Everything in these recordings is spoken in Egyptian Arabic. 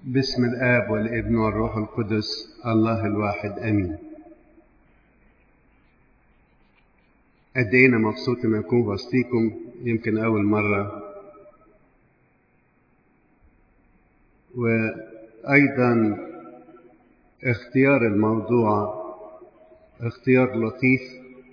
باسم الآب والابن والروح القدس الله الواحد آمين قد ايه انا مبسوط ان اكون وسطيكم يمكن اول مره وايضا اختيار الموضوع اختيار لطيف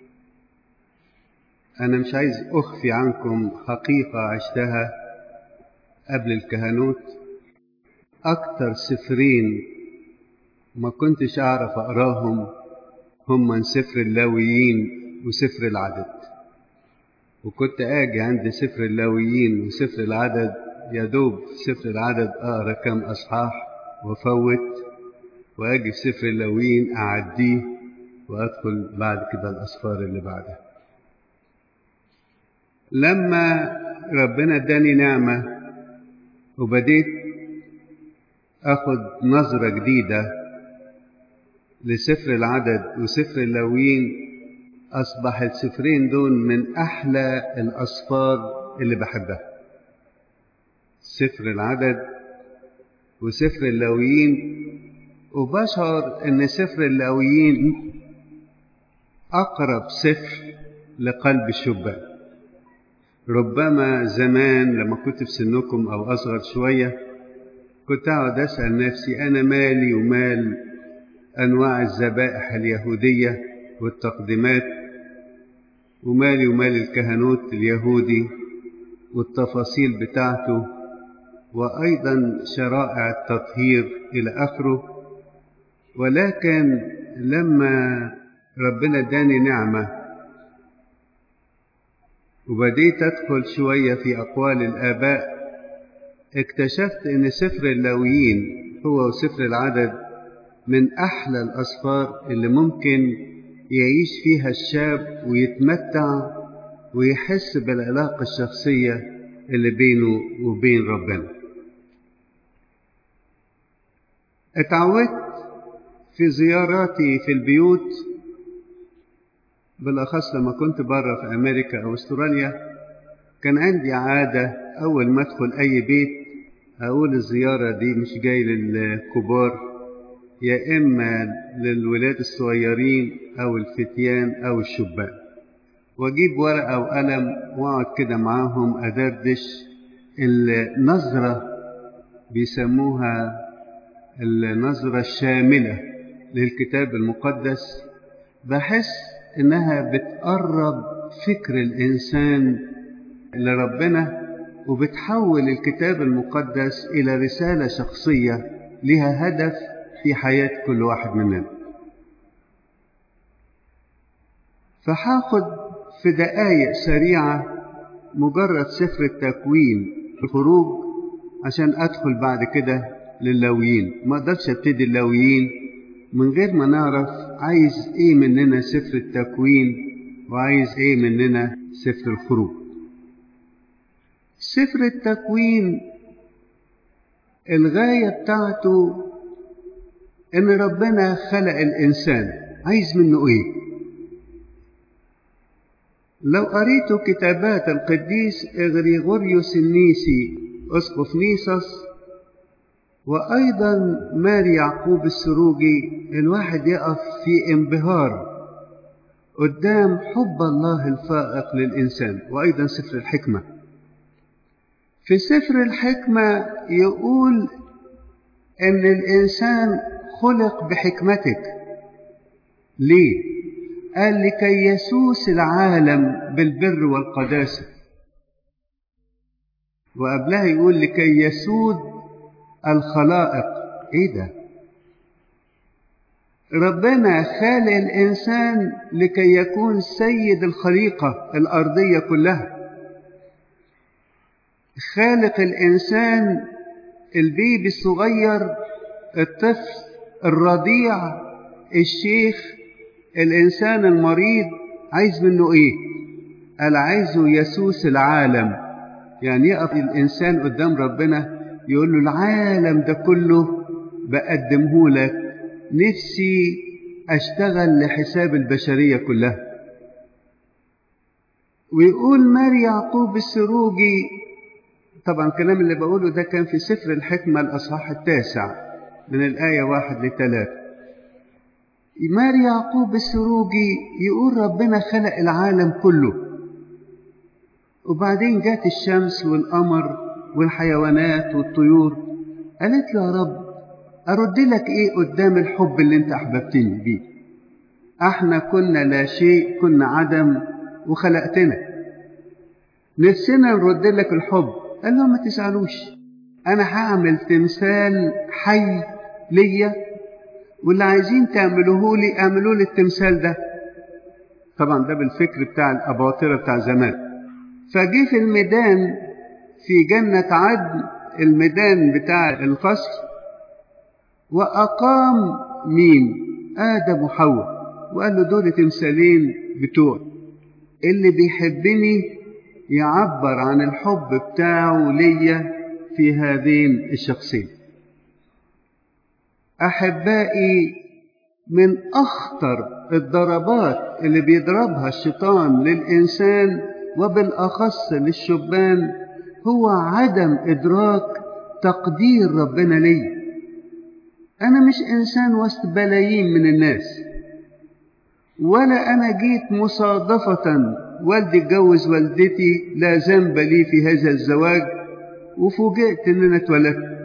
انا مش عايز اخفي عنكم حقيقه عشتها قبل الكهنوت اكتر سفرين ما كنتش اعرف اقراهم هم من سفر اللاويين وسفر العدد وكنت اجي عند سفر اللاويين وسفر العدد يا دوب في سفر العدد اقرا كام اصحاح وافوت واجي في سفر اللاويين اعديه وادخل بعد كده الاسفار اللي بعدها لما ربنا اداني نعمه وبديت اخد نظره جديده لسفر العدد وسفر اللاويين أصبح السفرين دول من أحلى الأسفار اللي بحبها سفر العدد وسفر اللاويين وبشعر أن سفر اللاويين أقرب سفر لقلب الشبان ربما زمان لما كنت في سنكم أو أصغر شوية كنت أقعد أسأل نفسي أنا مالي ومال أنواع الذبائح اليهودية والتقديمات ومالي ومال الكهنوت اليهودي والتفاصيل بتاعته وأيضا شرائع التطهير إلى آخره ولكن لما ربنا اداني نعمة وبديت أدخل شوية في أقوال الآباء اكتشفت أن سفر اللاويين هو وسفر العدد من أحلى الأسفار اللي ممكن يعيش فيها الشاب ويتمتع ويحس بالعلاقة الشخصية اللي بينه وبين ربنا اتعودت في زياراتي في البيوت بالأخص لما كنت بره في أمريكا أو أستراليا كان عندي عادة أول ما أدخل أي بيت أقول الزيارة دي مش جاي للكبار يا إما للولاد الصغيرين أو الفتيان أو الشبان وأجيب ورقة وقلم وأقعد كده معاهم أدردش النظرة بيسموها النظرة الشاملة للكتاب المقدس بحس إنها بتقرب فكر الإنسان لربنا وبتحول الكتاب المقدس إلى رسالة شخصية لها هدف في حياة كل واحد مننا فهاخد في دقايق سريعة مجرد سفر التكوين الخروج عشان أدخل بعد كده للاويين ما أقدرش أبتدي اللاويين من غير ما نعرف عايز إيه مننا سفر التكوين وعايز إيه مننا سفر الخروج سفر التكوين الغاية بتاعته ان ربنا خلق الانسان عايز منه ايه لو قريتوا كتابات القديس اغريغوريوس النيسي اسقف نيسوس وايضا ماري يعقوب السروجي الواحد يقف في انبهار قدام حب الله الفائق للانسان وايضا سفر الحكمه في سفر الحكمه يقول ان الانسان خلق بحكمتك ليه قال لكي يسوس العالم بالبر والقداسة وقبلها يقول لكي يسود الخلائق ايه ده ربنا خالق الإنسان لكي يكون سيد الخليقة الأرضية كلها خالق الإنسان البيبي الصغير الطفل الرضيع الشيخ الإنسان المريض عايز منه إيه؟ قال عايزه يسوس العالم يعني يقف الإنسان قدام ربنا يقول له العالم ده كله بقدمه لك نفسي أشتغل لحساب البشرية كلها ويقول ماري يعقوب السروجي طبعا الكلام اللي بقوله ده كان في سفر الحكمة الأصحاح التاسع من الآية واحد لثلاثة مار يعقوب السروجي يقول ربنا خلق العالم كله وبعدين جات الشمس والقمر والحيوانات والطيور قالت له يا رب أرد لك إيه قدام الحب اللي أنت أحببتني بيه احنا كنا لا شيء كنا عدم وخلقتنا نفسنا نرد لك الحب قال لهم ما تزعلوش انا هعمل تمثال حي ليا واللي عايزين تعملوه لي اعملوا لي التمثال ده طبعا ده بالفكر بتاع الاباطره بتاع زمان فجه في الميدان في جنه عدن الميدان بتاع القصر واقام مين ادم وحواء وقال له دول تمثالين بتوع اللي بيحبني يعبر عن الحب بتاعه ليا في هذين الشخصين احبائي من اخطر الضربات اللي بيضربها الشيطان للانسان وبالاخص للشبان هو عدم ادراك تقدير ربنا ليا انا مش انسان وسط بلايين من الناس ولا أنا جيت مصادفة والدي اتجوز والدتي لا ذنب لي في هذا الزواج وفوجئت إن أنا اتولدت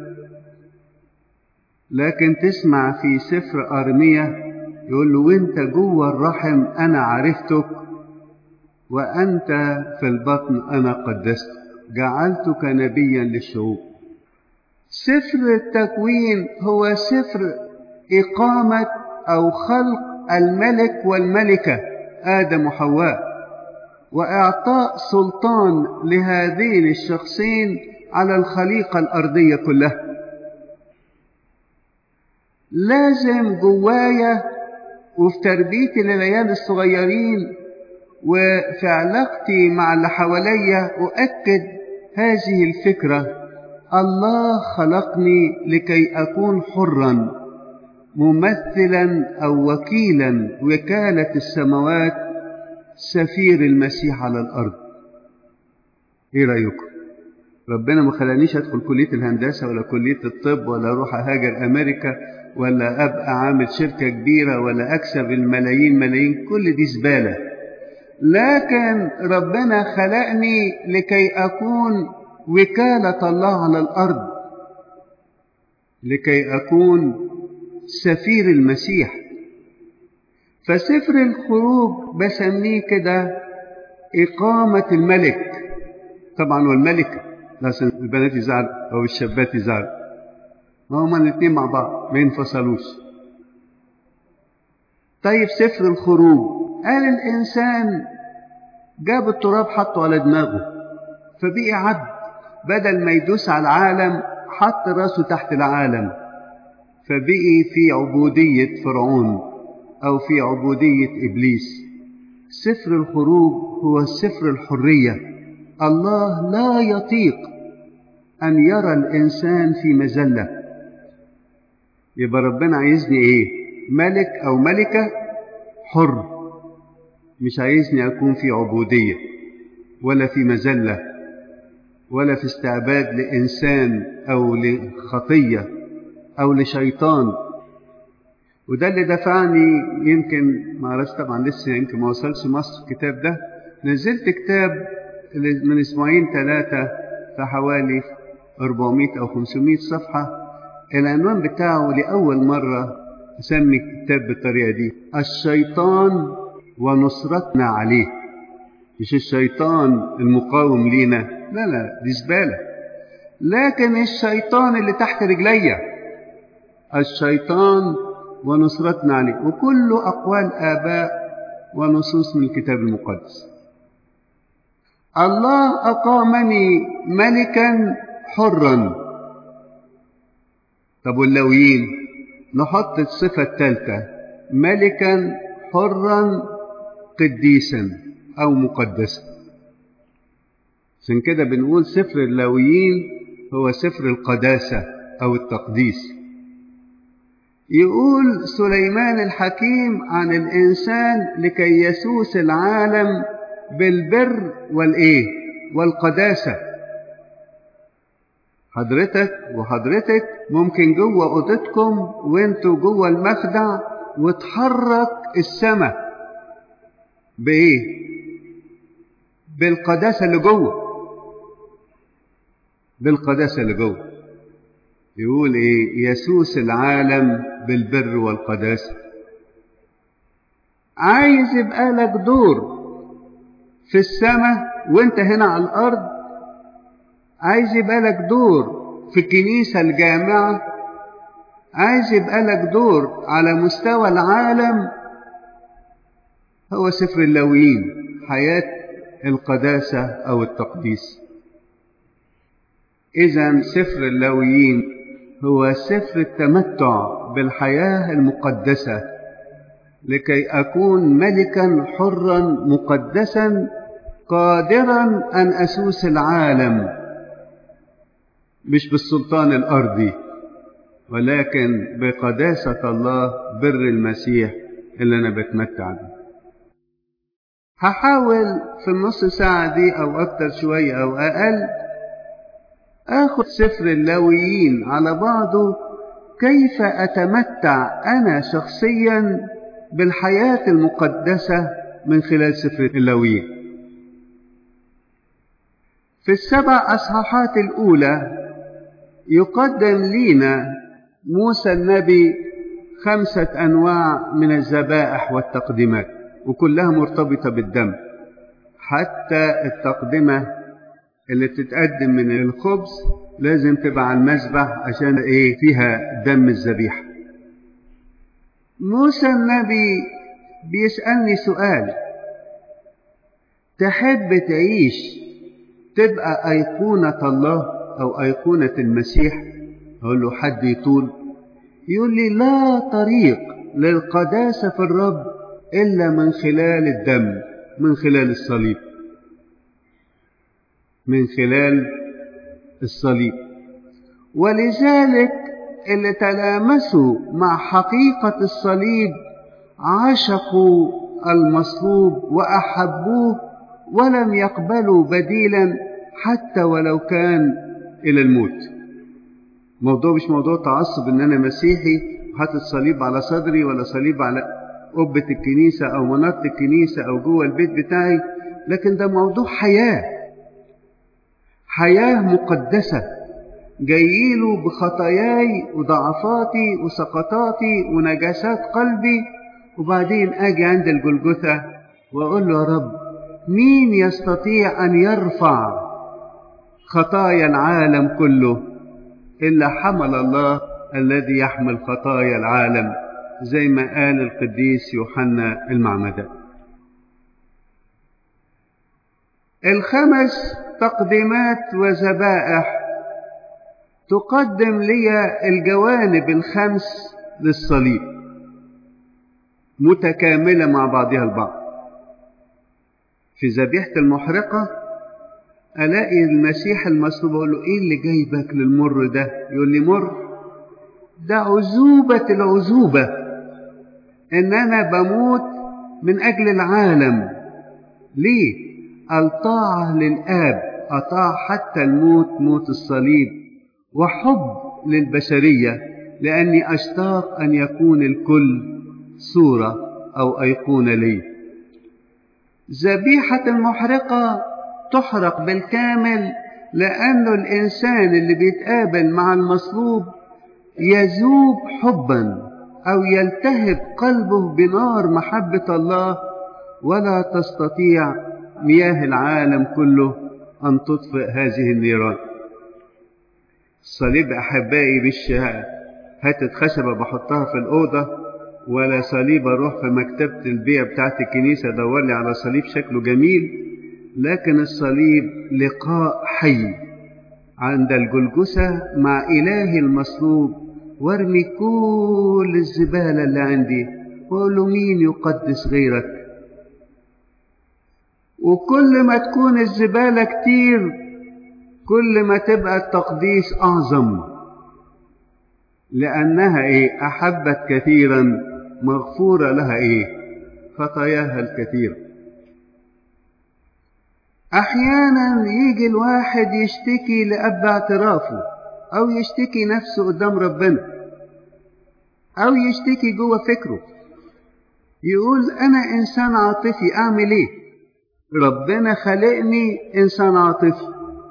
لكن تسمع في سفر أرمية يقول له وانت جوه الرحم أنا عرفتك وأنت في البطن أنا قدستك جعلتك نبيا للشعوب سفر التكوين هو سفر إقامة أو خلق الملك والملكة آدم وحواء وإعطاء سلطان لهذين الشخصين على الخليقة الأرضية كلها لازم جوايا وفي تربيتي للعيال الصغيرين وفي علاقتي مع اللي حواليا أؤكد هذه الفكرة الله خلقني لكي أكون حرًا ممثلا او وكيلا وكاله السماوات سفير المسيح على الارض ايه رايكم ربنا ما خلانيش ادخل كليه الهندسه ولا كليه الطب ولا اروح اهاجر امريكا ولا ابقى عامل شركه كبيره ولا اكسب الملايين ملايين كل دي زباله لكن ربنا خلقني لكي اكون وكاله الله على الارض لكي اكون سفير المسيح فسفر الخروج بسميه كده إقامة الملك طبعا والملكة لازم البنات يزعل أو الشابات يزعل ما هما الاثنين مع بعض ما ينفصلوش طيب سفر الخروج قال الإنسان جاب التراب حطه على دماغه فبقي عبد بدل ما يدوس على العالم حط راسه تحت العالم فبقي في عبودية فرعون أو في عبودية إبليس سفر الخروج هو سفر الحرية الله لا يطيق أن يرى الإنسان في مذلة يبقى ربنا عايزني إيه ملك أو ملكة حر مش عايزني أكون في عبودية ولا في مذلة ولا في استعباد لإنسان أو لخطية أو لشيطان وده اللي دفعني يمكن ما اعرفش طبعا لسه يمكن ما وصلش مصر الكتاب ده نزلت كتاب من اسبوعين ثلاثة في حوالي 400 أو 500 صفحة العنوان بتاعه لأول مرة أسمي الكتاب بالطريقة دي الشيطان ونصرتنا عليه مش الشيطان المقاوم لينا لا لا دي زبالة لكن الشيطان اللي تحت رجليا الشيطان ونصرتنا عليه وكل أقوال آباء ونصوص من الكتاب المقدس الله أقامني ملكا حرا طب واللويين نحط الصفة الثالثة ملكا حرا قديسا أو مقدسا عشان كده بنقول سفر اللاويين هو سفر القداسة أو التقديس يقول سليمان الحكيم عن الإنسان لكي يسوس العالم بالبر والإيه والقداسة حضرتك وحضرتك ممكن جوه اوضتكم وانتوا جوه المخدع وتحرك السماء بايه بالقداسه اللي جوه بالقداسه اللي جوه يقول ايه يسوس العالم بالبر والقداسه عايز يبقى لك دور في السماء وانت هنا على الارض عايز يبقى لك دور في الكنيسه الجامعه عايز يبقى لك دور على مستوى العالم هو سفر اللاويين حياه القداسه او التقديس اذا سفر اللاويين هو سفر التمتع بالحياه المقدسه لكي اكون ملكا حرا مقدسا قادرا ان اسوس العالم مش بالسلطان الارضي ولكن بقداسه الله بر المسيح اللي انا بتمتع بيه هحاول في النص ساعه دي او اكتر شويه او اقل اخد سفر اللاويين على بعضه كيف اتمتع انا شخصيا بالحياه المقدسه من خلال سفر اللاويين في السبع اصحاحات الاولى يقدم لينا موسى النبي خمسه انواع من الذبائح والتقديمات وكلها مرتبطه بالدم حتى التقدمه اللي بتتقدم من الخبز لازم تبقى على المذبح عشان ايه فيها دم الذبيحه موسى النبي بيسالني سؤال تحب تعيش تبقى ايقونه الله او ايقونه المسيح اقول له حد يطول يقول لي لا طريق للقداسه في الرب الا من خلال الدم من خلال الصليب من خلال الصليب ولذلك اللي تلامسوا مع حقيقة الصليب عشقوا المصلوب وأحبوه ولم يقبلوا بديلا حتى ولو كان إلى الموت موضوع مش موضوع تعصب إن أنا مسيحي وحاطط صليب على صدري ولا صليب على قبة الكنيسة أو منارة الكنيسة أو جوه البيت بتاعي لكن ده موضوع حياة حياة مقدسة جايله بخطاياي وضعفاتي وسقطاتي ونجاسات قلبي وبعدين اجي عند الجلجثة واقول له يا رب مين يستطيع ان يرفع خطايا العالم كله الا حمل الله الذي يحمل خطايا العالم زي ما قال القديس يوحنا المعمدان الخمس تقديمات وذبائح تقدم لي الجوانب الخمس للصليب متكاملة مع بعضها البعض في ذبيحة المحرقة ألاقي المسيح المصلوب أقول له إيه اللي جايبك للمر ده؟ يقول لي مر ده عزوبة العزوبة إن أنا بموت من أجل العالم ليه؟ الطاعة للآب أطاع حتى الموت موت الصليب وحب للبشرية لأني أشتاق أن يكون الكل صورة أو أيقونة لي ذبيحة المحرقة تحرق بالكامل لأنه الإنسان اللي بيتقابل مع المصلوب يذوب حبا أو يلتهب قلبه بنار محبة الله ولا تستطيع مياه العالم كله أن تطفئ هذه النيران الصليب أحبائي مش حتة خشبة بحطها في الأوضة ولا صليب أروح في مكتبة البيع بتاعت الكنيسة أدور لي على صليب شكله جميل لكن الصليب لقاء حي عند الجلجسة مع إله المصلوب وارمي كل الزبالة اللي عندي وأقول له مين يقدس غيرك وكل ما تكون الزبالة كتير كل ما تبقى التقديس أعظم لأنها إيه أحبت كثيرا مغفورة لها إيه خطاياها الكثير أحيانا يجي الواحد يشتكي لأب اعترافه أو يشتكي نفسه قدام ربنا أو يشتكي جوه فكره يقول أنا إنسان عاطفي أعمل إيه؟ ربنا خلقني إنسان عاطفي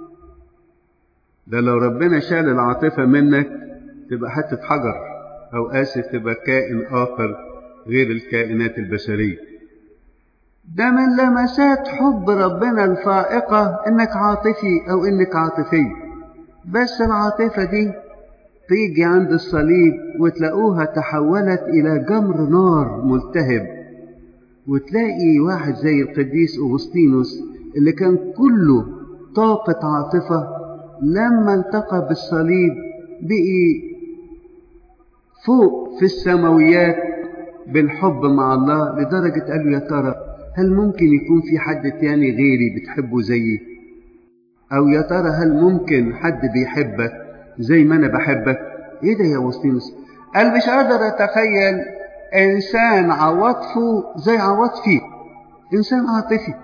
ده لو ربنا شال العاطفة منك تبقى حتة حجر أو آسف تبقى كائن آخر غير الكائنات البشرية ده من لمسات حب ربنا الفائقة إنك عاطفي أو إنك عاطفي بس العاطفة دي تيجي عند الصليب وتلاقوها تحولت إلى جمر نار ملتهب وتلاقي واحد زي القديس أغسطينوس اللي كان كله طاقة عاطفة لما التقى بالصليب بقي فوق في السماويات بالحب مع الله لدرجة قال له يا ترى هل ممكن يكون في حد تاني غيري بتحبه زيي أو يا ترى هل ممكن حد بيحبك زي ما أنا بحبك إيه ده يا أغسطينوس قال مش قادر أتخيل إنسان عواطفه زي عواطفي إنسان عاطفي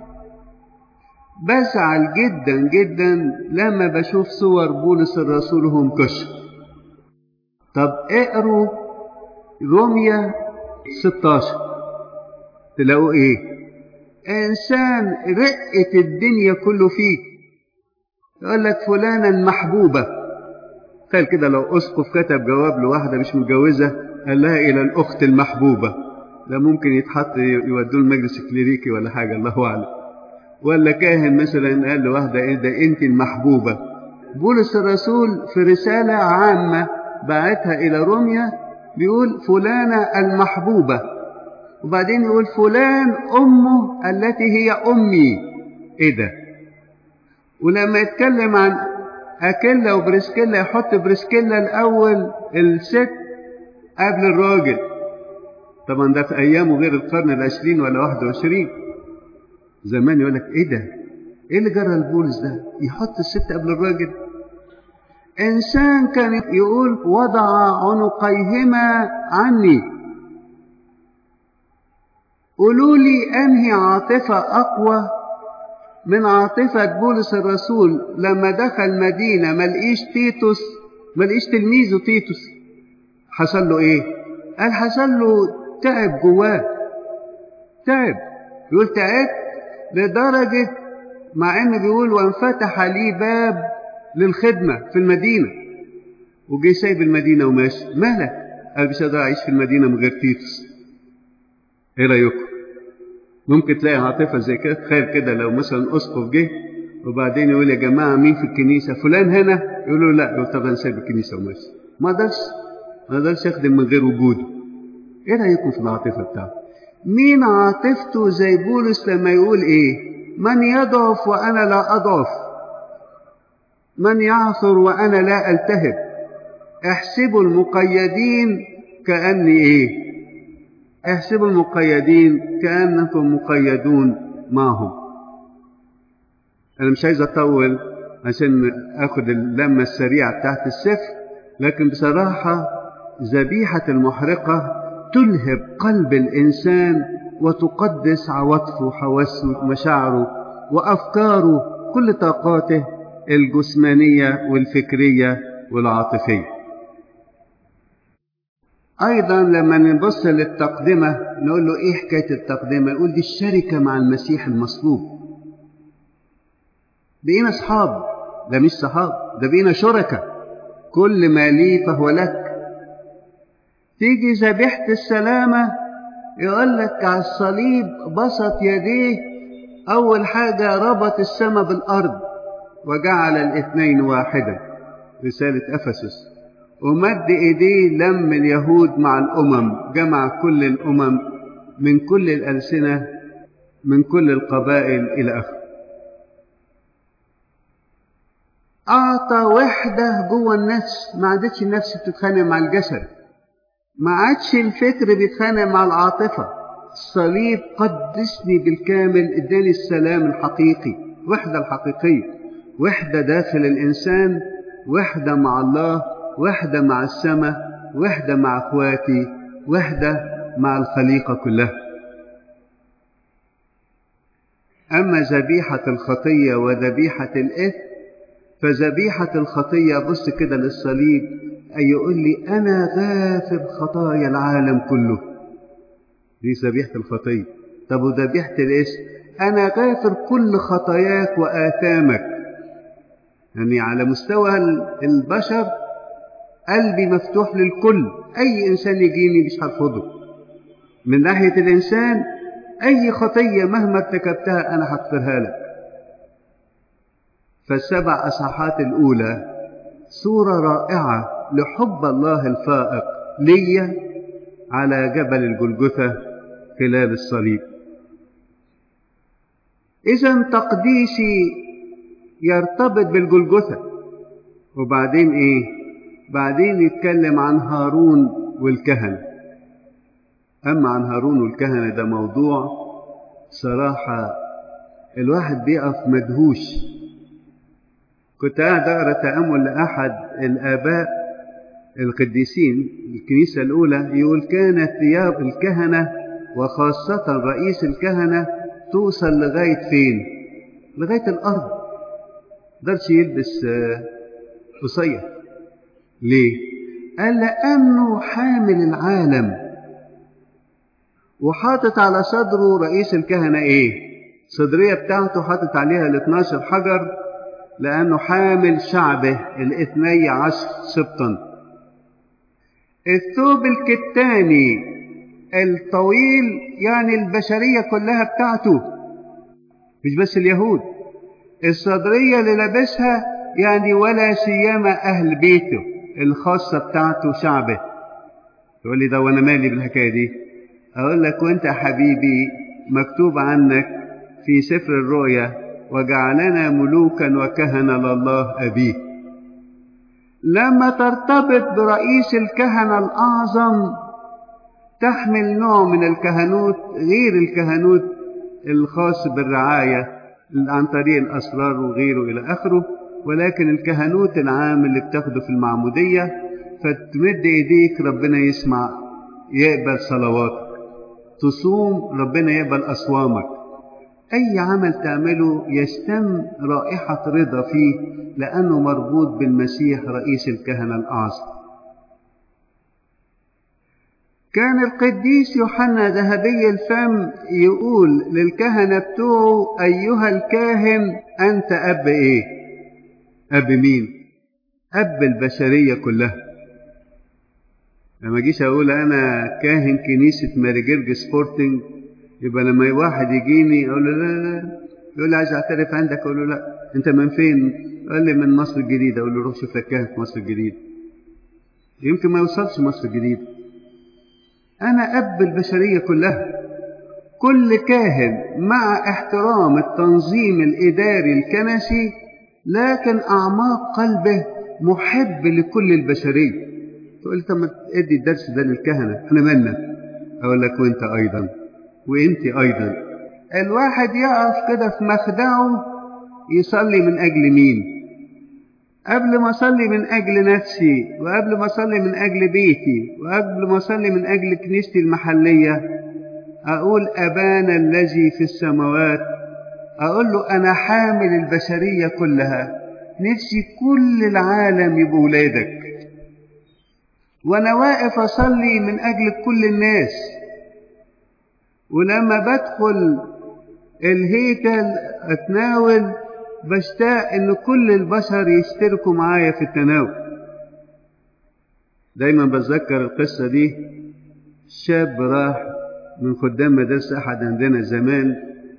بزعل جدا جدا لما بشوف صور بولس الرسول وهو مكشف طب اقروا روميا 16 تلاقوا ايه انسان رقة الدنيا كله فيه يقول لك فلانة المحبوبة قال كده لو اسقف كتب جواب لواحدة مش متجوزة قال لها الى الاخت المحبوبة ده ممكن يتحط يودوه المجلس الكليريكي ولا حاجة الله اعلم ولا كاهن مثلا قال لواحدة ايه ده انت المحبوبة بولس الرسول في رسالة عامة بعتها إلى روميا بيقول فلانة المحبوبة وبعدين يقول فلان أمه التي هي أمي إيه ده ولما يتكلم عن أكيلا وبريسكيلا يحط بريسكيلا الأول الست قبل الراجل طبعا ده في أيامه غير القرن العشرين ولا واحد وعشرين زمان يقول لك إيه ده إيه اللي جرى البولس ده يحط الست قبل الراجل إنسان كان يقول وضع عنقيهما عني قولوا لي أنهي عاطفة أقوى من عاطفة بولس الرسول لما دخل مدينة ملقيش تيتوس ملقيش تلميذه تيتوس حصل له إيه؟ قال حصل له تعب جواه تعب يقول تعبت لدرجة مع إنه بيقول وانفتح لي باب للخدمة في المدينة وجي سايب المدينة وماشي مالك قال مش قادر أعيش في المدينة من غير تيتوس إيه رأيكم ممكن تلاقي عاطفة زي كده تخيل كده لو مثلا أسقف جه وبعدين يقول يا جماعة مين في الكنيسة فلان هنا يقولوا لا يقول طب أنا سايب الكنيسة وماشي ما اقدرش ما اقدرش أخدم من غير وجوده إيه رأيكم في العاطفة بتاعته مين عاطفته زي بولس لما يقول إيه من يضعف وأنا لا أضعف من يعثر وأنا لا ألتهب احسبوا المقيدين كأني إيه احسبوا المقيدين كأنكم مقيدون معهم أنا مش عايز أطول عشان أخد اللمة السريعة بتاعت السفر لكن بصراحة ذبيحة المحرقة تلهب قلب الإنسان وتقدس عواطفه وحواسه ومشاعره وأفكاره كل طاقاته الجسمانية والفكرية والعاطفية أيضا لما نبص للتقدمة نقول له إيه حكاية التقدمة يقول دي الشركة مع المسيح المصلوب بقينا أصحاب ده مش صحاب ده بقينا شركة كل ما لي فهو لك تيجي ذبيحة السلامة يقول لك على الصليب بسط يديه أول حاجة ربط السماء بالأرض وجعل الاثنين واحدا رسالة أفسس ومد إيديه لم اليهود مع الأمم جمع كل الأمم من كل الألسنة من كل القبائل إلى آخره أعطى وحدة جوه النفس ما عادتش النفس بتتخانق مع الجسد ما عادش الفكر بيتخانق مع العاطفة الصليب قدسني بالكامل اداني السلام الحقيقي وحدة الحقيقية وحدة داخل الإنسان وحدة مع الله وحدة مع السماء وحدة مع أخواتي وحدة مع الخليقة كلها أما ذبيحة الخطية وذبيحة الإثم فذبيحة الخطية بص كده للصليب أي يقول لي أنا غافر خطايا العالم كله دي ذبيحة الخطية طب وذبيحة الاسم أنا غافر كل خطاياك وآثامك يعني على مستوى البشر قلبي مفتوح للكل أي إنسان يجيني مش هرفضه من ناحية الإنسان أي خطية مهما ارتكبتها أنا هغفرها لك فالسبع أصحاحات الأولى صورة رائعة لحب الله الفائق ليا على جبل الجلجثة خلال الصليب إذا تقديسي يرتبط بالجلجثة وبعدين إيه؟ بعدين يتكلم عن هارون والكهنة أما عن هارون والكهنة ده موضوع صراحة الواحد بيقف مدهوش كنت قاعد أقرأ تأمل لأحد الآباء القديسين الكنيسة الأولى يقول كانت ثياب الكهنة وخاصة رئيس الكهنة توصل لغاية فين؟ لغاية الأرض مقدرش يلبس قصير ليه؟ قال لأنه حامل العالم وحاطط على صدره رئيس الكهنة إيه؟ الصدرية بتاعته حاطط عليها ال 12 حجر لأنه حامل شعبه الاثني عشر سبطا الثوب الكتاني الطويل يعني البشرية كلها بتاعته مش بس اليهود الصدرية اللي لابسها يعني ولا سيما أهل بيته الخاصة بتاعته شعبه تقول لي ده وأنا مالي بالحكاية دي أقول لك وأنت يا حبيبي مكتوب عنك في سفر الرؤيا وجعلنا ملوكا وكهنة لله أبيه لما ترتبط برئيس الكهنة الأعظم تحمل نوع من الكهنوت غير الكهنوت الخاص بالرعاية عن طريق الأسرار وغيره إلى آخره ولكن الكهنوت العام اللي بتاخده في المعمودية فتمد إيديك ربنا يسمع يقبل صلواتك تصوم ربنا يقبل أصوامك أي عمل تعمله يشتم رائحة رضا فيه لأنه مربوط بالمسيح رئيس الكهنة الأعظم كان القديس يوحنا ذهبي الفم يقول للكهنة بتوعه أيها الكاهن أنت أب إيه؟ أب مين؟ أب البشرية كلها لما جيش أقول أنا كاهن كنيسة ماريجيرج سبورتنج يبقى لما واحد يجيني أقول له لا لا يقول لي عايز أعترف عندك أقول له لا أنت من فين؟ قال لي من مصر الجديدة أقول له روح شوف لك كاهن في مصر الجديدة يمكن ما يوصلش مصر الجديدة أنا أب البشرية كلها كل كاهن مع احترام التنظيم الإداري الكنسي لكن أعماق قلبه محب لكل البشرية تقول طب ما ادي الدرس ده للكهنة احنا مالنا أقول لك وانت أيضا وانت أيضا الواحد يقف كده في مخدعه يصلي من أجل مين قبل ما أصلي من أجل نفسي وقبل ما أصلي من أجل بيتي وقبل ما أصلي من أجل كنيستي المحلية أقول أبانا الذي في السماوات أقول له أنا حامل البشرية كلها نفسي كل العالم يبقوا ولادك وأنا واقف أصلي من أجل كل الناس ولما بدخل الهيكل أتناول بشتاق ان كل البشر يشتركوا معايا في التناول دايما بتذكر القصة دي شاب راح من خدام مدرسة أحد عندنا زمان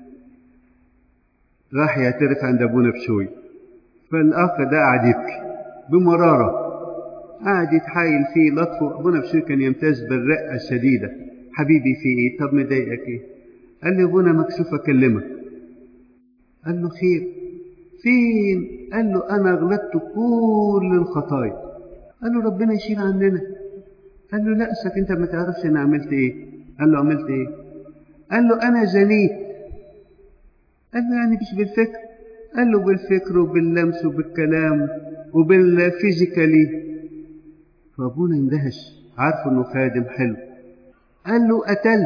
راح يعترف عند أبونا بشوي فالأخ ده قعد يبكي بمرارة قعد يتحايل فيه لطفه أبونا بشوي كان يمتاز بالرقة الشديدة حبيبي في إيه طب مضايقك إيه قال لي أبونا مكسوف أكلمك قال له خير فين قال له أنا غلطت كل الخطايا قال له ربنا يشيل عننا قال له لا أسك أنت ما تعرفش أنا عملت إيه قال له عملت إيه قال له أنا زنيت قال له يعني مش بالفكر قال له بالفكر وباللمس وبالكلام وبالفيزيكالي فأبونا اندهش عارف إنه خادم حلو قال له قتلت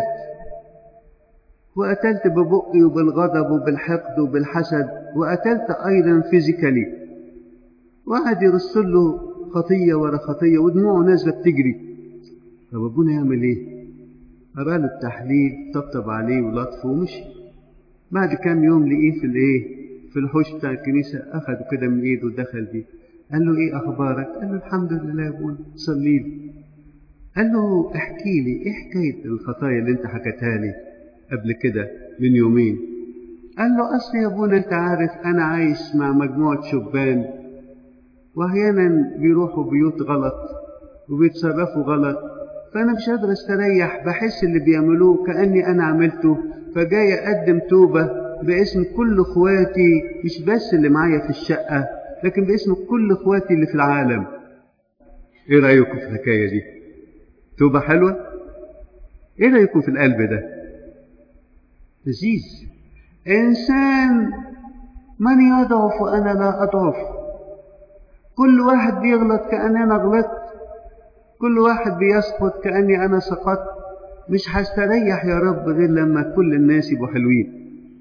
وقتلت ببقي وبالغضب وبالحقد وبالحسد وقتلت أيضا فيزيكالي وقعد يرسل له خطية ورا خطية ودموعه نازلة بتجري طب أبونا يعمل إيه؟ قرا له التحليل طبطب عليه ولطفه ومشي بعد كام يوم لقيه في الإيه؟ في الحوش بتاع الكنيسة أخده كده من إيده ودخل بيه قال له إيه أخبارك؟ قال له الحمد لله يا أبونا صلي لي قال له احكي لي إيه حكاية الخطايا اللي أنت حكيتها لي قبل كده من يومين قال له أصل يا أبونا أنت عارف أنا عايش مع مجموعة شبان وأحيانا بيروحوا بيوت غلط وبيتصرفوا غلط فأنا مش قادر أستريح بحس اللي بيعملوه كأني أنا عملته فجاي أقدم توبة باسم كل إخواتي مش بس اللي معايا في الشقة لكن باسم كل إخواتي اللي في العالم إيه رأيكم في الحكاية دي؟ توبة حلوة؟ إيه رأيكم في القلب ده؟ لذيذ إنسان من يضعف أنا لا أضعف كل واحد بيغلط كأني أنا غلطت كل واحد بيسقط كأني أنا سقطت مش هستريح يا رب غير لما كل الناس يبقوا حلوين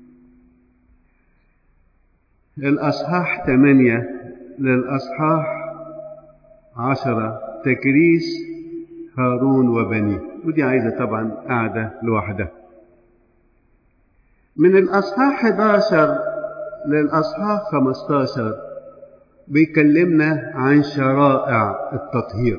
الأصحاح ثمانية للأصحاح عشرة تكريس هارون وبنيه ودي عايزة طبعا قاعدة لوحدها من الأصحاح 11 للأصحاح 15 بيكلمنا عن شرائع التطهير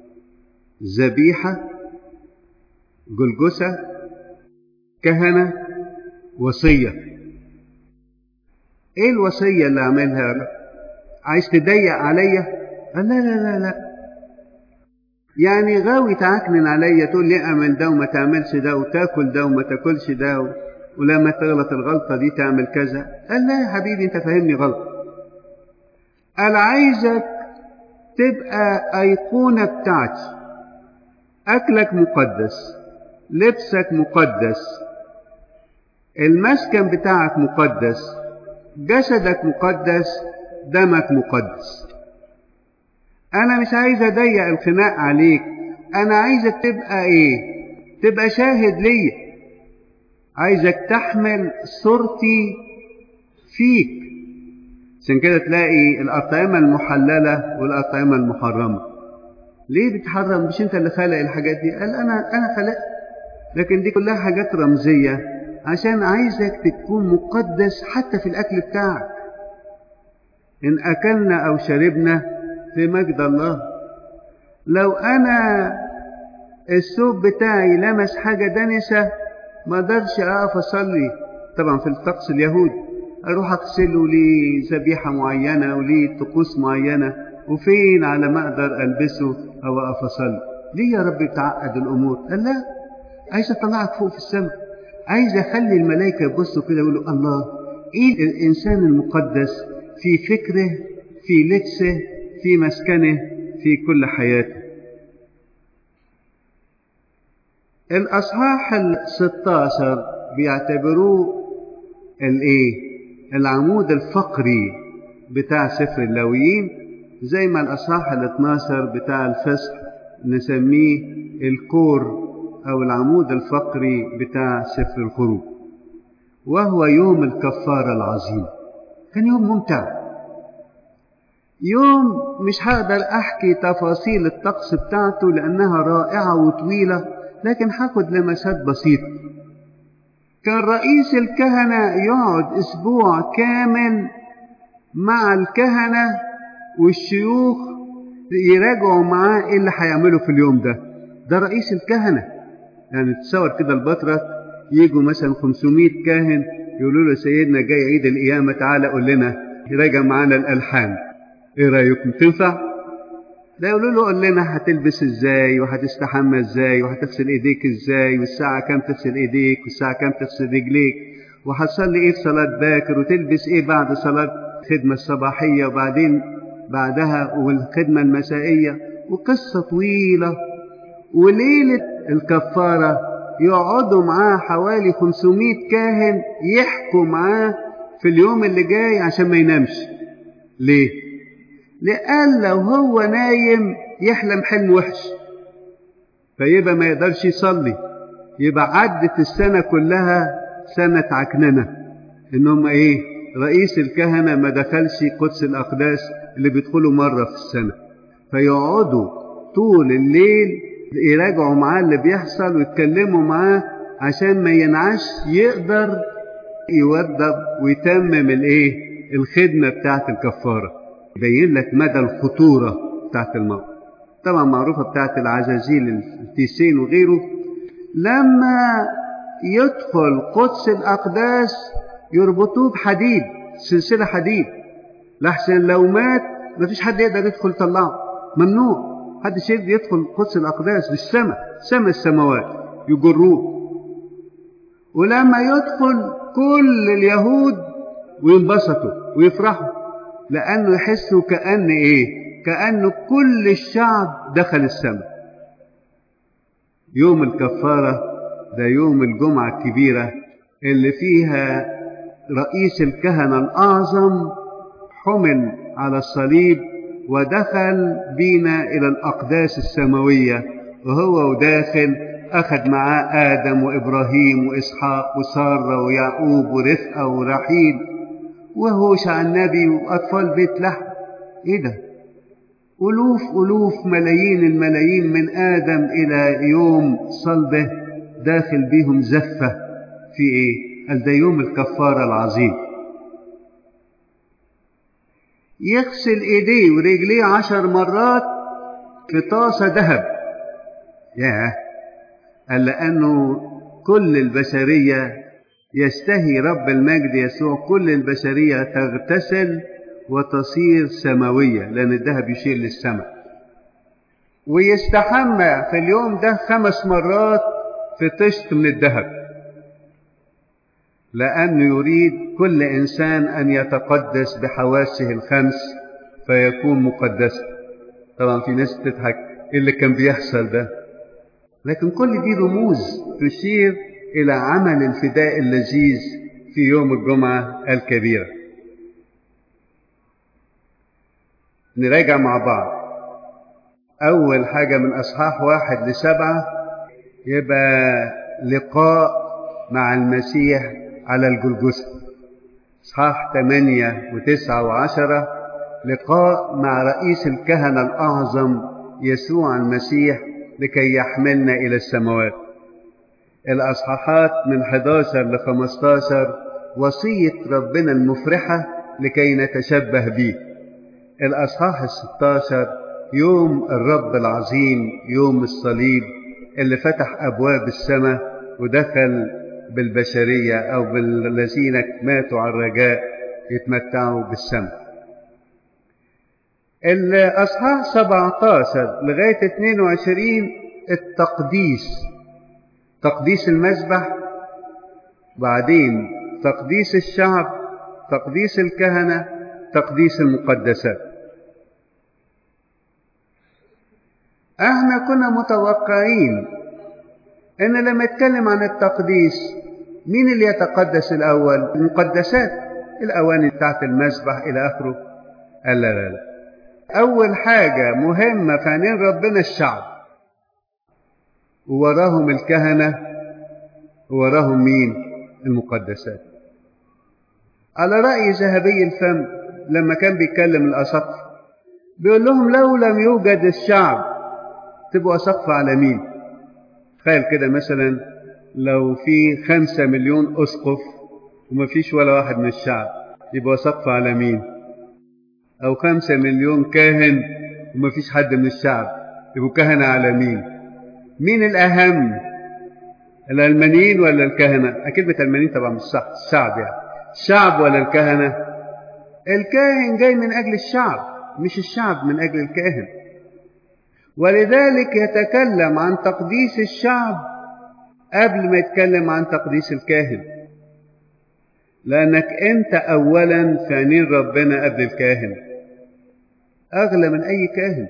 ذبيحة جلجسة كهنة وصية ايه الوصية اللي عملها عايز تضيق عليا قال لا لا لا لا يعني غاوي تعكنن عليا تقول لي اعمل ده وما تعملش ده وتاكل ده وما تاكلش ده ولما تغلط الغلطة دي تعمل كذا قال لا يا حبيبي انت فاهمني غلط قال عايزك تبقى أيقونة بتاعتي أكلك مقدس لبسك مقدس المسكن بتاعك مقدس جسدك مقدس دمك مقدس أنا مش عايز أضيق الخناق عليك أنا عايزك تبقى إيه تبقى شاهد ليا عايزك تحمل صورتي فيك عشان كده تلاقي الأطعمة المحللة والأطعمة المحرمة ليه بتحرم مش انت اللي خلق الحاجات دي قال انا انا خلقت لكن دي كلها حاجات رمزيه عشان عايزك تكون مقدس حتى في الاكل بتاعك ان اكلنا او شربنا في مجد الله لو انا الثوب بتاعي لمس حاجه دنسه ما اقدرش اقف اصلي طبعا في الطقس اليهودي اروح اغسله لذبيحه معينه وليه طقوس معينه وفين على ما اقدر البسه او اقف اصلي ليه يا رب بتعقد الامور قال لا عايز اطلعك فوق في السماء عايز اخلي الملائكه يبصوا كده يقولوا الله ايه الانسان المقدس في فكره في لبسه في مسكنه في كل حياته الاصحاح ال16 بيعتبروه الايه العمود الفقري بتاع سفر اللاويين زي ما الأصحاح ال 12 بتاع الفصح نسميه الكور أو العمود الفقري بتاع سفر الخروج وهو يوم الكفارة العظيم كان يوم ممتع يوم مش هقدر أحكي تفاصيل الطقس بتاعته لأنها رائعة وطويلة لكن هاخد لمسات بسيطة كان رئيس الكهنة يقعد أسبوع كامل مع الكهنة والشيوخ يراجعوا معاه ايه اللي هيعمله في اليوم ده ده رئيس الكهنه يعني تصور كده البطرك يجوا مثلا 500 كاهن يقولوا له سيدنا جاي عيد القيامه تعالى قول لنا راجع معانا الالحان ايه رايكم تنفع ده يقولوا له قول لنا هتلبس ازاي وهتستحمى ازاي وهتغسل ايديك ازاي والساعه كام تغسل ايديك والساعه كام تغسل رجليك وهتصلي ايه في صلاه باكر وتلبس ايه بعد صلاه الخدمه الصباحيه وبعدين بعدها والخدمة المسائية وقصة طويلة وليلة الكفارة يقعدوا معاه حوالي 500 كاهن يحكوا معاه في اليوم اللي جاي عشان ما ينامش ليه؟ لأن لو هو نايم يحلم حلم وحش فيبقى ما يقدرش يصلي يبقى عدت السنة كلها سنة عكننة إن هم إيه؟ رئيس الكهنة ما دخلش قدس الأقداس اللي بيدخلوا مرة في السنة فيقعدوا طول الليل يراجعوا معاه اللي بيحصل ويتكلموا معاه عشان ما ينعش يقدر يوضب ويتمم الايه الخدمة بتاعت الكفارة يبين لك مدى الخطورة بتاعت الموت طبعا معروفة بتاعت العزازيل التيسين وغيره لما يدخل قدس الأقداس يربطوه بحديد سلسلة حديد لحسن لو مات مفيش حد يقدر يدخل يطلعه ممنوع حد يقدر يدخل قدس الأقداس للسماء سماء السماوات يجروه ولما يدخل كل اليهود وينبسطوا ويفرحوا لأنه يحسوا كأن إيه كأنه كل الشعب دخل السماء يوم الكفارة ده يوم الجمعة الكبيرة اللي فيها رئيس الكهنة الأعظم حمل على الصليب ودخل بينا إلى الأقداس السماوية وهو وداخل أخذ معاه آدم وإبراهيم وإسحاق وسارة ويعقوب ورفقة ورحيل وهوشع النبي وأطفال بيت لحم إيه ده؟ ألوف ألوف ملايين الملايين من آدم إلى يوم صلبه داخل بيهم زفة في إيه؟ قال ده يوم الكفارة العظيم يغسل إيديه ورجليه عشر مرات في طاسة ذهب ياه قال لأنه كل البشرية يستهي رب المجد يسوع كل البشرية تغتسل وتصير سماوية لأن الذهب يشير للسماء ويستحمى في اليوم ده خمس مرات في طشت من الذهب لأنه يريد كل إنسان أن يتقدس بحواسه الخمس فيكون مقدسا طبعا في ناس تضحك إيه اللي كان بيحصل ده لكن كل دي رموز تشير إلى عمل الفداء اللذيذ في يوم الجمعة الكبيرة نراجع مع بعض أول حاجة من أصحاح واحد لسبعة يبقى لقاء مع المسيح على الجلجسة إصحاح ثمانية وتسعة وعشرة لقاء مع رئيس الكهنة الأعظم يسوع المسيح لكي يحملنا إلى السماوات الأصحاحات من 11 ل 15 وصية ربنا المفرحة لكي نتشبه به الأصحاح الستاشر يوم الرب العظيم يوم الصليب اللي فتح أبواب السماء ودخل بالبشرية أو بالذين ماتوا على الرجاء يتمتعوا بالسماء الأصحاح 17 لغاية 22 التقديس تقديس المذبح بعدين تقديس الشعب تقديس الكهنة تقديس المقدسات احنا كنا متوقعين ان لما يتكلم عن التقديس مين اللي يتقدس الاول المقدسات الاواني بتاعت المذبح الى اخره قال لا لا لا اول حاجه مهمه في عينين ربنا الشعب ووراهم الكهنه ووراهم مين المقدسات على راي ذهبي الفم لما كان بيتكلم الاسقف بيقول لهم لو لم يوجد الشعب تبقوا اسقف على مين تخيل كده مثلا لو في خمسة مليون أسقف وما فيش ولا واحد من الشعب يبقى سقف على مين أو خمسة مليون كاهن وما فيش حد من الشعب يبقوا كهنة على مين مين الأهم العلمانيين ولا الكهنة أكيد العلمانيين طبعا مش صح الشعب يعني الشعب ولا الكهنة الكاهن جاي من أجل الشعب مش الشعب من أجل الكاهن ولذلك يتكلم عن تقديس الشعب قبل ما يتكلم عن تقديس الكاهن لأنك أنت أولا في عينين ربنا قبل الكاهن أغلى من أي كاهن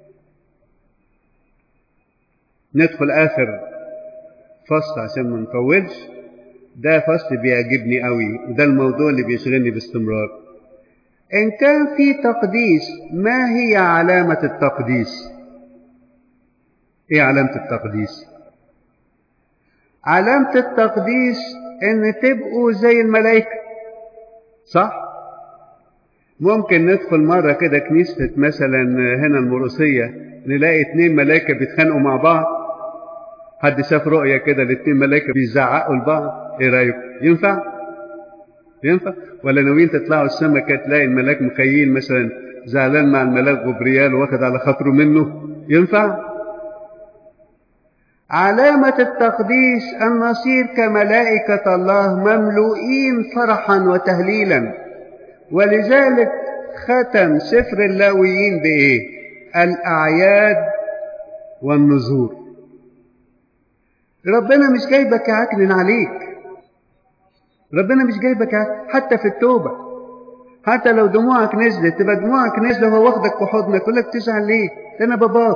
ندخل آخر فصل عشان ما نطولش ده فصل بيعجبني قوي وده الموضوع اللي بيشغلني باستمرار إن كان في تقديس ما هي علامة التقديس؟ إيه علامة التقديس؟ علامة التقديس إن تبقوا زي الملائكة صح ممكن ندخل مرة كده كنيسة مثلا هنا المروسية نلاقي اتنين ملايكة بيتخانقوا مع بعض حد شاف رؤية كده الاتنين ملايكة بيزعقوا لبعض ايه رأيكم ينفع ينفع ولا ناويين تطلعوا السما كده تلاقي الملاك مخيل مثلا زعلان مع الملاك غبريال واخد على خاطره منه ينفع علامة التقديس أن نصير كملائكة الله مملوئين فرحا وتهليلا ولذلك ختم سفر اللاويين بإيه؟ الأعياد والنذور ربنا مش جايبك يعكنن عليك ربنا مش جايبك حتى في التوبة حتى لو دموعك نزلت تبقى دموعك نزلت وهو واخدك في حضنك يقول لك تزعل ليه؟ ده أنا باباك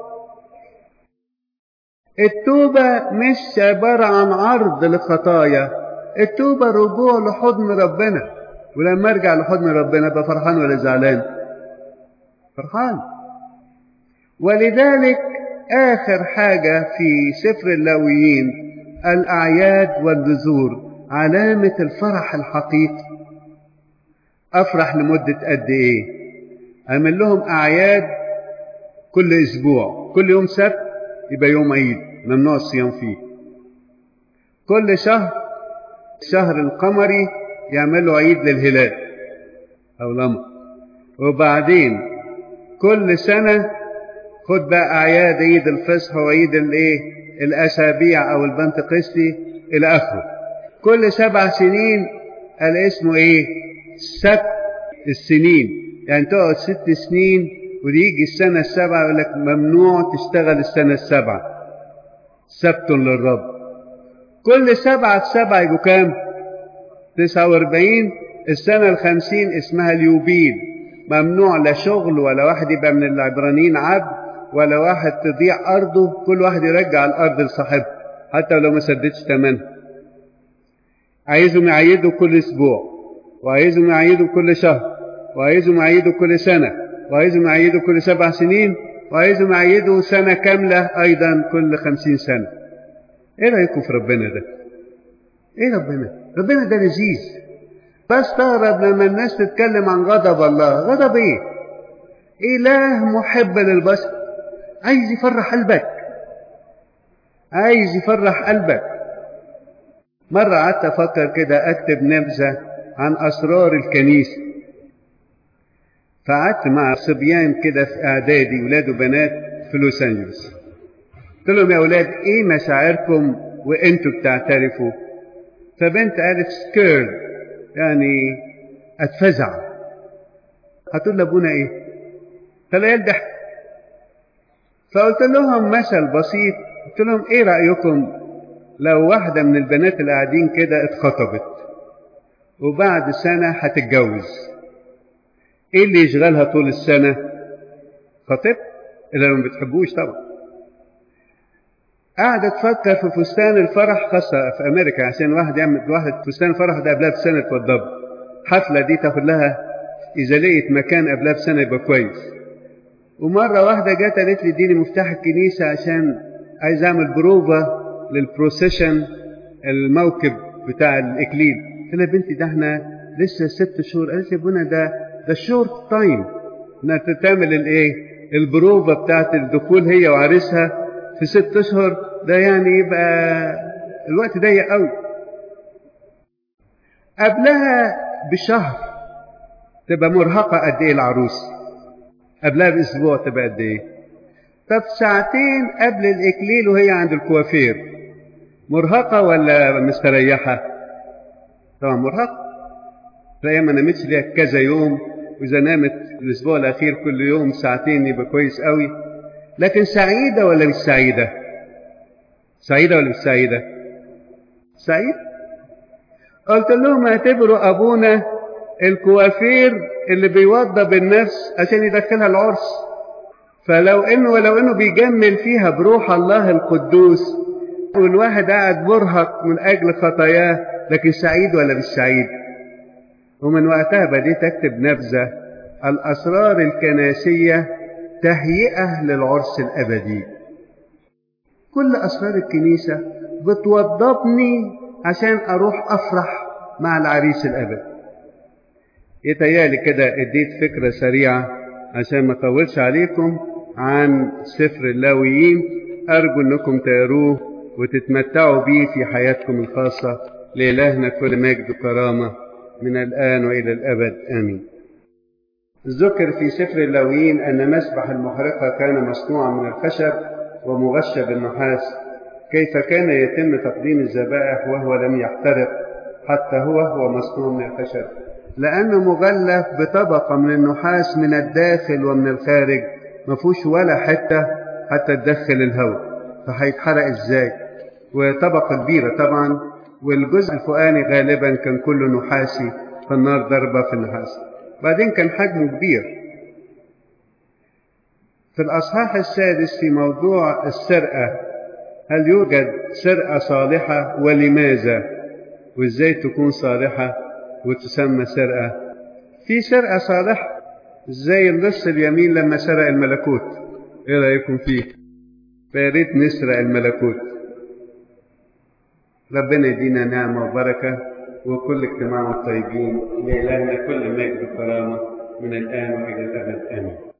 التوبة مش عبارة عن عرض للخطايا التوبة رجوع لحضن ربنا ولما ارجع لحضن ربنا ابقى فرحان ولا زعلان فرحان ولذلك آخر حاجة في سفر اللاويين الأعياد والنذور علامة الفرح الحقيقي أفرح لمدة قد إيه أعمل لهم أعياد كل أسبوع كل يوم سبت يبقى يوم عيد ممنوع الصيام فيه كل شهر شهر القمري يعملوا عيد للهلال أو القمر وبعدين كل سنة خد بقى أعياد عيد الفصح وعيد الإيه الأسابيع أو البنتقسطي إلى آخره كل سبع سنين قال اسمه إيه سبت السنين يعني تقعد ست سنين ويجي السنة السابعة يقول لك ممنوع تشتغل السنة السابعة سبت للرب كل سبعة في سبعة يبقوا كام؟ تسعة واربعين السنة الخمسين اسمها اليوبيل ممنوع لا شغل ولا واحد يبقى من العبرانيين عبد ولا واحد تضيع أرضه كل واحد يرجع الأرض لصاحبه حتى لو ما سددش ثمنها عايزهم يعيدوا كل أسبوع وعايزهم يعيدوا كل شهر وعايزهم يعيدوا كل سنة وعايزهم يعيدوا كل سبع سنين وعايزهم يعيدوا سنة كاملة أيضا كل خمسين سنة إيه رأيكم في ربنا ده إيه ربنا ربنا ده لذيذ بستغرب لما الناس تتكلم عن غضب الله غضب إيه إله محب للبشر عايز يفرح قلبك عايز يفرح قلبك مرة قعدت أفكر كده أكتب نبذة عن أسرار الكنيسة فقعدت مع صبيان كده في اعدادي ولاد وبنات في لوس انجلوس قلت لهم يا اولاد ايه مشاعركم وانتوا بتعترفوا فبنت قالت سكيرد يعني اتفزع هتقول لابونا ايه فالعيال ضحك فقلت لهم مثل بسيط قلت لهم ايه رايكم لو واحده من البنات اللي قاعدين كده اتخطبت وبعد سنه هتتجوز ايه اللي يشغلها طول السنة خطيب الا لو ما بتحبوش طبعا قاعدة تفكر في فستان الفرح خاصة في أمريكا عشان واحد يعمل واحد فستان الفرح ده قبلها بسنة توضب حفلة دي تاخد لها إذا لقيت مكان قبلها بسنة يبقى كويس ومرة واحدة جت قالت لي اديني مفتاح الكنيسة عشان عايز أعمل بروفا للبروسيشن الموكب بتاع الإكليل قلت لها بنتي ده احنا لسه ست شهور قالت لي ابونا ده ده شورت تايم انها تعمل الايه البروفه بتاعت الدخول هي وعريسها في ست اشهر ده يعني يبقى الوقت ضيق قوي قبلها بشهر تبقى مرهقة قد ايه العروس قبلها باسبوع تبقى قد ايه طب ساعتين قبل الاكليل وهي عند الكوافير مرهقة ولا مستريحة طبعا مرهقة تلاقيها ما نامتش ليها كذا يوم وإذا نامت الأسبوع الأخير كل يوم ساعتين يبقى كويس قوي لكن سعيدة ولا مش سعيدة؟ سعيدة ولا مش سعيدة؟ سعيد؟ قلت لهم اعتبروا أبونا الكوافير اللي بيوضب النفس عشان يدخلها العرس فلو انه ولو انه بيجمل فيها بروح الله القدوس والواحد قاعد مرهق من اجل خطاياه لكن سعيد ولا مش سعيد؟ ومن وقتها بديت أكتب نبذة الأسرار الكناسية تهيئة للعرس الأبدي كل أسرار الكنيسة بتوضبني عشان أروح أفرح مع العريس الأبدي يتهيألي كده اديت فكرة سريعة عشان ما اطولش عليكم عن سفر اللاويين أرجو أنكم تقروه وتتمتعوا بيه في حياتكم الخاصة لإلهنا كل مجد وكرامة من الآن وإلى الأبد آمين ذكر في سفر اللاويين أن مسبح المحرقة كان مصنوعا من الخشب ومغشى بالنحاس كيف كان يتم تقديم الذبائح وهو لم يحترق حتى هو هو مصنوع من الخشب لأنه مغلف بطبقة من النحاس من الداخل ومن الخارج ما فيهوش ولا حتة حتى تدخل الهواء فهيتحرق ازاي وطبقة كبيرة طبعا والجزء الفوقاني غالبا كان كله نحاسي فالنار ضربة في النحاس بعدين كان حجمه كبير في الأصحاح السادس في موضوع السرقة هل يوجد سرقة صالحة ولماذا وإزاي تكون صالحة وتسمى سرقة في سرقة صالحة زي اللص اليمين لما سرق الملكوت ايه رأيكم فيه فياريت نسرق الملكوت ربنا يدينا نعمة وبركة وكل اجتماع طيبين لإلهنا كل مجد وكرامة من الآن وإلى الأبد آمين